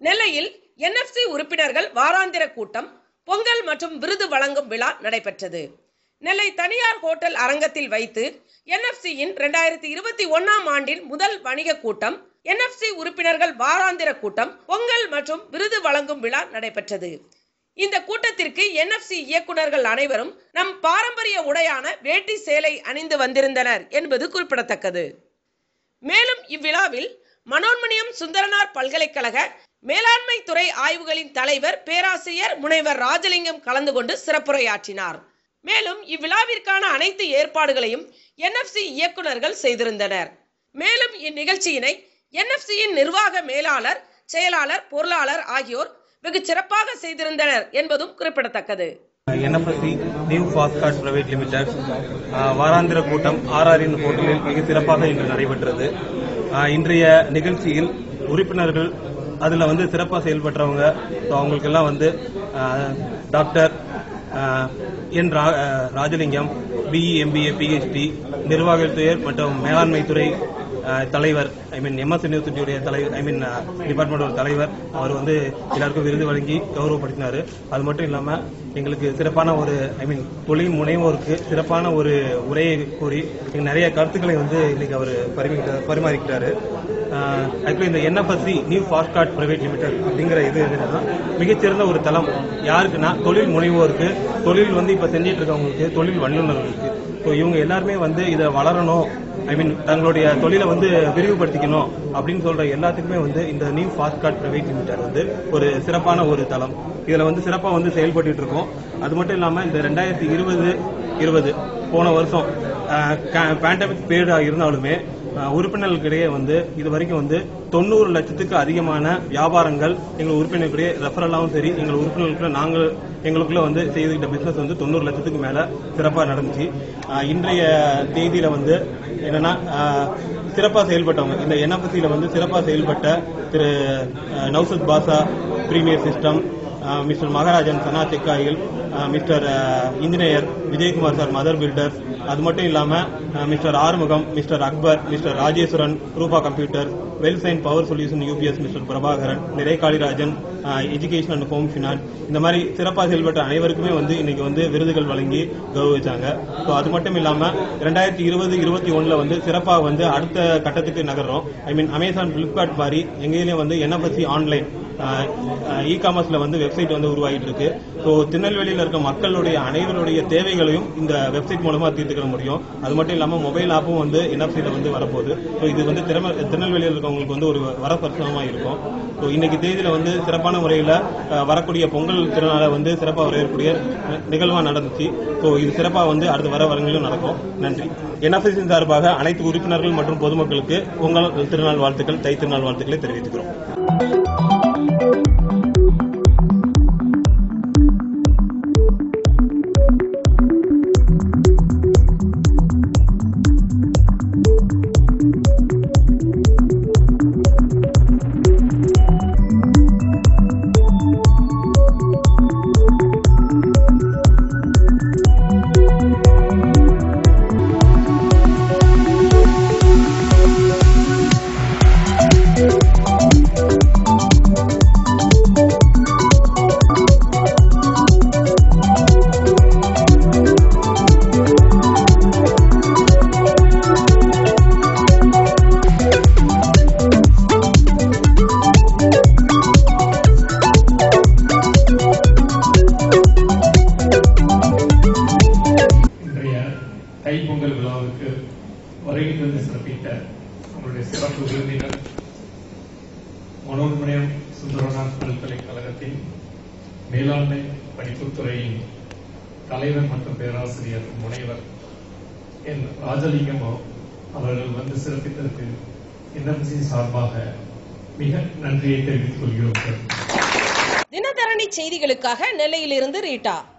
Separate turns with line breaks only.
நெல்லையில் என்எஃப்சி உறுப்பினர்கள் வாராந்திர கூட்டம் பொங்கல் மற்றும் விருது வழங்கும் விழா நடைபெற்றது நெல்லை தனியார் ஹோட்டல் அரங்கத்தில் வைத்து என்எஃப்சியின் இரண்டாயிரத்தி இருபத்தி ஒன்னாம் ஆண்டின் முதல் வணிக கூட்டம் என்எஃப்சி உறுப்பினர்கள் வாராந்திர கூட்டம் பொங்கல் மற்றும் விருது வழங்கும் விழா நடைபெற்றது இந்த கூட்டத்திற்கு என்எஃப்சி இயக்குனர்கள் அனைவரும் நம் பாரம்பரிய உடையான வேட்டி சேலை அணிந்து வந்திருந்தனர் என்பது குறிப்பிடத்தக்கது மேலும் இவ்விழாவில் மனோன்மணியம் சுந்தரனார் பல்கலைக்கழக மேலாண்மை துறை ஆய்வுகளின் தலைவர் பேராசிரியர் முனைவர் ராஜலிங்கம் கலந்து கொண்டு சிறப்புரையாற்றினார் மேலும் இவ்விழாவிற்கான அனைத்து ஏற்பாடுகளையும் என்எஃப்சி இயக்குனர்கள் செய்திருந்தனர் மேலும் இந்நிகழ்ச்சியினை என்எஃப்சியின் நிர்வாக மேலாளர் செயலாளர் பொருளாளர் ஆகியோர் வெகு சிறப்பாக செய்திருந்தனர் என்பதும் குறிப்பிடத்தக்கது
NFSC new Fascard private limited ஆஹ், வாராந்திர கூட்டம் ஆர்ஆரின் ஹோட்டலில் மிக சிறப்பாக இன்று நடைபெற்றது ஆஹ், இன்றைய நிகழ்ச்சியில் உறுப்பினர்கள் அதில் வந்து சிறப்பாக செயல்பட்டவங்க ஸோ அவங்களுக்கெல்லாம் வந்து ஆஹ், டாக்டர் ஆஹ், என் ரா- ஆஹ், ராஜலிங்கம் பிஇ எம்பிஏ பிஹெச்டி நிர்வாகத்துறை மற்றும் மேலாண்மை துறை ஆஹ், தலைவர் ஐ மீன் எம்எஸ் யூனிவர்சிட்டியுடைய தலைவர் ஐ மீன் டிபார்ட்மெண்டோட தலைவர் அவர் வந்து எல்லாருக்கும் விருது வழங்கி கௌரவப்படுத்தினார் அது மட்டும் இல்லாமல் எங்களுக்கு சிறப்பான ஒரு ஐ மீன் தொழில் முனைவோருக்கு சிறப்பான ஒரு உரையை கூறி எங்களுக்கு நிறைய கருத்துக்களை வந்து இன்னைக்கு அவர் பரிமாறிக்கிறாரு ஆக்சுவலி இந்த NFSC new Fascard private limited அப்படிங்கிற இது என்னன்னா மிகச்சிறந்த ஒரு தளம் யாருக்குன்னா தொழில் முனைவோருக்கு தொழில் வந்து இப்ப செஞ்சிட்டு இருக்கவங்களுக்கு தொழில் வல்லுநர்களுக்கு ஸோ இவங்க எல்லாருமே வந்து இதை வளரணும் ஐ மீன் தங்களுடைய தொழிலை வந்து விரிவுபடுத்திக்கணும் அப்படின்னு சொல்ற எல்லாத்துக்குமே வந்து இந்த நியூ ஃபாஸ்கார்ட் பிரைவேட் லிமிடெட் வந்து ஒரு சிறப்பான ஒரு தளம் இதுல வந்து சிறப்பா வந்து செயல்பட்டு இருக்கோம் அது மட்டும் இல்லாம இந்த ரெண்டாயிரத்தி இருபது இருபது போன வருஷம் பேண்டமிக் பீரியடா இருந்தாலுமே அஹ், உறுப்பினர்களுக்கிடையே வந்து இது வரைக்கும் வந்து தொண்ணூறு லட்சத்துக்கு அதிகமான வியாபாரங்கள் எங்கள் உறுப்பினர்களுடைய ரெஃபரலாகவும் சரி எங்கள் உறுப்பினர்களுக்குள்ள நாங்கள் எங்களுக்குள்ள வந்து செய்துகிட்ட பிசினஸ் வந்து தொண்ணூறு லட்சத்துக்கு மேல சிறப்பாக நடந்துச்சு அஹ், இன்றைய தேதியில வந்து என்னன்னா அஹ், சிறப்பாக செயல்பட்டவங்க இந்த என்எஃப்சியில் வந்து சிறப்பாக செயல்பட்ட திரு அஹ், Naushad Basha premier system mister Maharajan Sana தெக்காயில் mister engineer Vijayakumar sir mother builders அது மட்டும் இல்லாம அஹ், mister Arumugam mister Akbar mister Rajeswaran Rupa computer well sign power solution UPS mister Prabhakaran நிறை Kalirajan education and home finance இந்த மாதிரி சிறப்பாக செயல்பட்ட அனைவருக்குமே வந்து இன்னைக்கு வந்து விருதுகள் வழங்கி கௌரவிச்சாங்க ஸோ அது மட்டும் இல்லாம ரெண்டாயிரத்தி இருபது இருபத்தி ஒண்ணுல வந்து சிறப்பாக வந்து அடுத்த கட்டத்துக்கு நகர்றோம் ஐ மீன் அமேசான் பிளிப்கார்ட் மாதிரி எங்கேயும் வந்து என்எஃப்எஸ்சி ஆன்லைன் இ காமர்ஸ்ல வந்து வெப்சைட் வந்து உருவாகிட்டு இருக்கு ஸோ திருநெல்வேலியில் இருக்க மக்களுடைய அனைவருடைய தேவைகளையும் இந்த வெப்சைட் மூலமா தீர்த்துக்கிற முடியும் அது மட்டும் இல்லாம மொபைல் ஆப்பும் வந்து என்எஃப்சியில் வந்து வரப்போகுது ஸோ இது வந்து திறம திருநெல்வேலியில் இருக்கவங்களுக்கு வந்து ஒரு வரப்பிரசனமா இருக்கும் ஸோ இன்னைக்கு தேதியில வந்து சிறப்பான முறையில் வரக்கூடிய பொங்கல் திருநாளை வந்து சிறப்பாக வரவேற்கக்கூடிய நிகழ்வா நடந்துச்சு ஸோ இது சிறப்பாக வந்து அடுத்த வர வரங்களிலும் நடக்கும் நன்றி என்எஃப்சி சார்பாக அனைத்து உறுப்பினர்கள் மற்றும் பொதுமக்களுக்கு பொங்கல் திருநாள் வாழ்த்துக்கள் தை திருநாள் வாழ்த்துக்களை தெரிவித்துக்கிறோம்
இன்றைய தைப்பொங்கல் விழாவுக்கு வருகை தந்து சிறப்பித்த நம்முடைய சிறப்பு விருந்தினர் மனோன்மணியம் சுந்தரநாத் பல்கலைக்கழகத்தின் மேலாண்மை படிப்புத்துறையின் தலைவர் மற்றும் பேராசிரியர் முனைவர் என் ராஜலிங்கம் அவர்கள் வந்து சிறப்பித்ததற்கு என்எம்சி சார்பாக மிக நன்றியை தெரிவித்துக் கொள்கிறோம் சார்
தினதரணி செய்திகளுக்காக நெல்லையிலிருந்து ரீட்டா